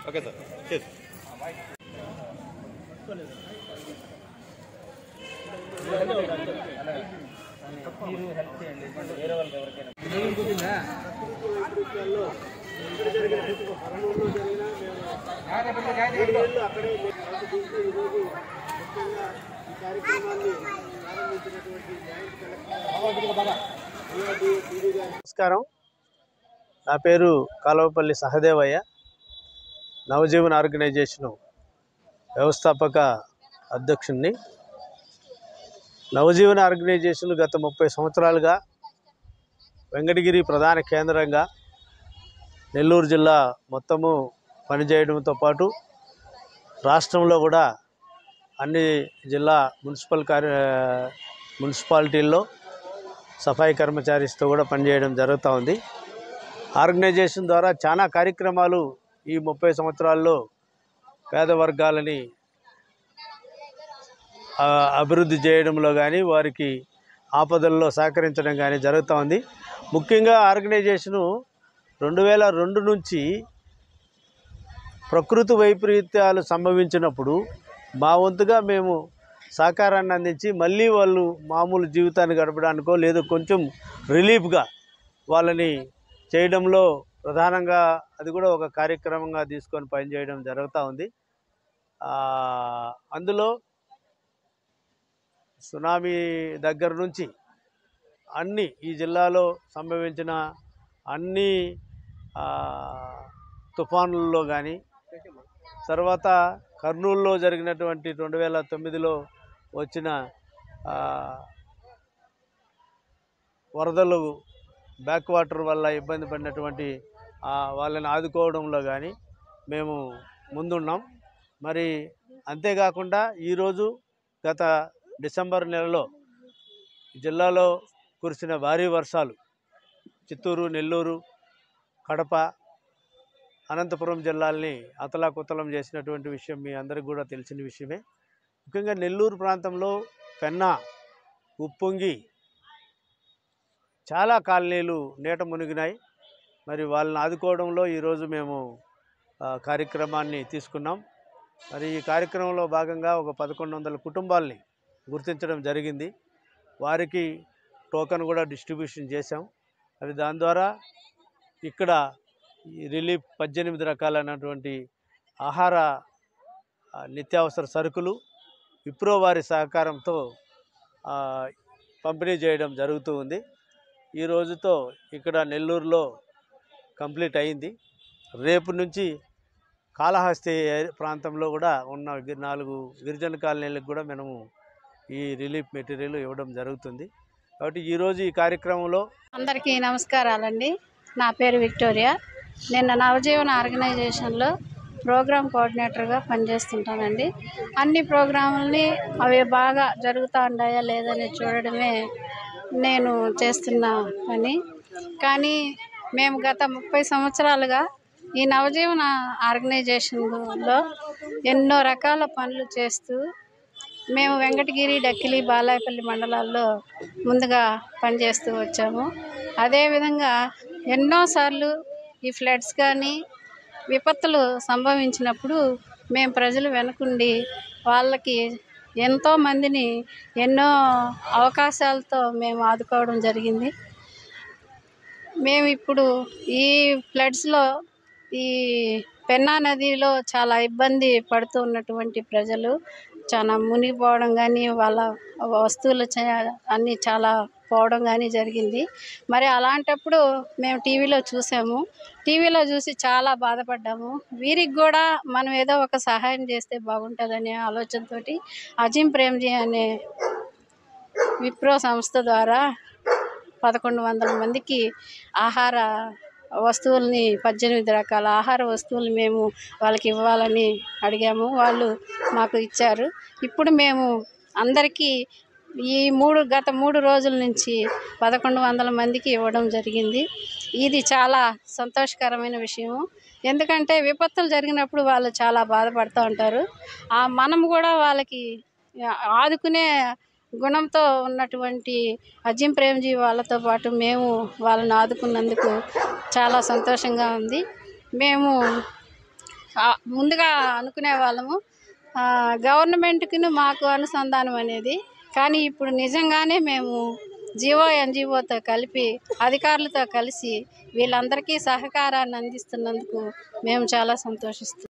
okay sir చేసి నమస్కారం నా పేరు కాలువపల్లి సహదేవయ్య నవజీవన్ ఆర్గనైజేషను వ్యవస్థాపక అధ్యక్షుడిని నవజీవన్ ఆర్గనైజేషన్ గత ముప్పై సంవత్సరాలుగా వెంకటగిరి ప్రధాన కేంద్రంగా నెల్లూరు జిల్లా మొత్తము పనిచేయడంతో పాటు రాష్ట్రంలో కూడా అన్ని జిల్లా మున్సిపల్ కార్య మున్సిపాలిటీల్లో సఫాయి కర్మచారిస్తో కూడా పనిచేయడం జరుగుతూ ఉంది ఆర్గనైజేషన్ ద్వారా చాలా కార్యక్రమాలు ఈ ముప్పై సంవత్సరాల్లో పేద వర్గాలని ఆ, అభివృద్ధి చేయడంలో కానీ వారికి ఆపదల్లో సహకరించడం కానీ జరుగుతూ ఉంది ముఖ్యంగా ఆర్గనైజేషను రెండు వేల రెండు నుంచి ప్రకృతి వైపరీత్యాలు సంభవించినప్పుడు మా వంతుగా మేము సహకారాన్ని అందించి మళ్ళీ వాళ్ళు మామూలు జీవితాన్ని గడపడానికో లేదా కొంచెం రిలీఫ్గా వాళ్ళని చేయడంలో ప్రధానంగా అది కూడా ఒక కార్యక్రమంగా తీసుకొని పనిచేయడం జరుగుతూ ఉంది ఆ, అందులో సునామీ దగ్గర నుంచి అన్ని ఈ జిల్లాలో సంభవించిన అన్ని ఆ, తుఫానుల్లో కానీ తర్వాత కర్నూలులో జరిగినటువంటి రెండు వేల తొమ్మిదిలో వచ్చిన ఆ, వరదలు బ్యాక్ వాటర్ వల్ల ఇబ్బంది పడినటువంటి ఆ, వాళ్ళని ఆదుకోవడంలో కానీ మేము ముందున్నాం మరి అంతేకాకుండా ఈరోజు గత డిసెంబర్ నెలలో జిల్లాలో కురిసిన భారీ వర్షాలు చిత్తూరు నెల్లూరు కడప అనంతపురం జిల్లాల్ని అతలాకుతలం చేసినటువంటి విషయం మీ అందరికీ కూడా తెలిసిన విషయమే ముఖ్యంగా నెల్లూరు ప్రాంతంలో పెన్నా ఉప్పొంగి చాలా కాలనీలు నీట మునిగినాయి మరి వాళ్ళని ఆదుకోవడంలో ఈరోజు మేము ఆ, కార్యక్రమాన్ని తీసుకున్నాం మరి ఈ కార్యక్రమంలో భాగంగా ఒక పదకొండు వందల కుటుంబాల్ని గుర్తించడం జరిగింది వారికి టోకెన్ కూడా డిస్ట్రిబ్యూషన్ చేశాం మరి దాని ద్వారా ఇక్కడ ఈ రిలీఫ్ పద్దెనిమిది రకాలైనటువంటి ఆహార ఆ, నిత్యావసర సరుకులు విప్రో వారి సహకారంతో ఆ, పంపిణీ చేయడం జరుగుతూ ఉంది ఈ రోజుతో ఇక్కడ నెల్లూరులో కంప్లీట్ అయింది రేపు నుంచి కాళహస్తి ఏ- ప్రాంతంలో కూడా ఉన్న గి- నాలుగు గిరిజన కాలనీలకు కూడా మనము ఈ రిలీఫ్ మెటీరియల్ ఇవ్వడం జరుగుతుంది కాబట్టి ఈరోజు ఈ కార్యక్రమంలో అందరికీ నమస్కారాలండి నా పేరు విక్టోరియా నిన్న నవజీవన ఆర్గనైజేషన్లో ప్రోగ్రామ్ కోఆర్డినేటర్గా పనిచేస్తుంటానండి అన్ని ప్రోగ్రాముల్ని అవి బాగా జరుగుతూ ఉన్నాయా లేదని చూడడమే నేను చేస్తున్న పని కానీ మేము గత ముప్పై సంవత్సరాలుగా ఈ నవజీవన ఆర్గనైజేషన్లో ఎన్నో రకాల పనులు చేస్తూ మేము వెంకటగిరి డక్కిలి బాలాయపల్లి మండలాల్లో ముందుగా పనిచేస్తూ వచ్చాము అదేవిధంగా ఎన్నోసార్లు ఈ ఫ్లడ్స్ కానీ విపత్తులు సంభవించినప్పుడు మేము ప్రజలు వెనుకుండి వాళ్ళకి ఎంతో మందిని ఎన్నో అవకాశాలతో మేము ఆదుకోవడం జరిగింది మేము ఇప్పుడు ఈ ఫ్లడ్స్లో ఈ పెన్నా నదిలో చాలా ఇబ్బంది పడుతూ ఉన్నటువంటి ప్రజలు చాలా మునిగిపోవడం కానీ వాళ్ళ వస్తువులు చా- అన్నీ చాలా పోవడం కానీ జరిగింది మరి అలాంటప్పుడు మేము టీవీలో చూసాము టీవీలో చూసి చాలా బాధపడ్డాము వీరికి కూడా మనం ఏదో ఒక సహాయం చేస్తే బాగుంటుందనే ఆలోచనతోటి అజిం ప్రేమ్జీ అనే విప్రో సంస్థ ద్వారా పదకొండు వందల మందికి ఆహార వస్తువుల్ని పద్దెనిమిది రకాల ఆహార వస్తువులు మేము వాళ్ళకి ఇవ్వాలని అడిగాము వాళ్ళు మాకు ఇచ్చారు ఇప్పుడు మేము అందరికీ ఈ మూడు గత మూడు రోజుల నుంచి పదకొండు వందల మందికి ఇవ్వడం జరిగింది ఇది చాలా సంతోషకరమైన విషయం ఎందుకంటే విపత్తులు జరిగినప్పుడు వాళ్ళు చాలా బాధపడుతూ ఉంటారు ఆ మనం కూడా వాళ్ళకి ఆదుకునే గుణంతో ఉన్నటువంటి అజిం ప్రేమ్జీ వాళ్ళతో పాటు మేము వాళ్ళని ఆదుకున్నందుకు చాలా సంతోషంగా ఉంది మేము ఆ, ముందుగా అనుకునే వాళ్ళము ఆ, గవర్నమెంట్కి మాకు అనుసంధానం అనేది కానీ ఇప్పుడు నిజంగానే మేము జీవో ఎన్జిఓతో కలిపి అధికారులతో కలిసి వీళ్ళందరికీ సహకారాన్ని అందిస్తున్నందుకు మేము చాలా సంతోషిస్తున్నాం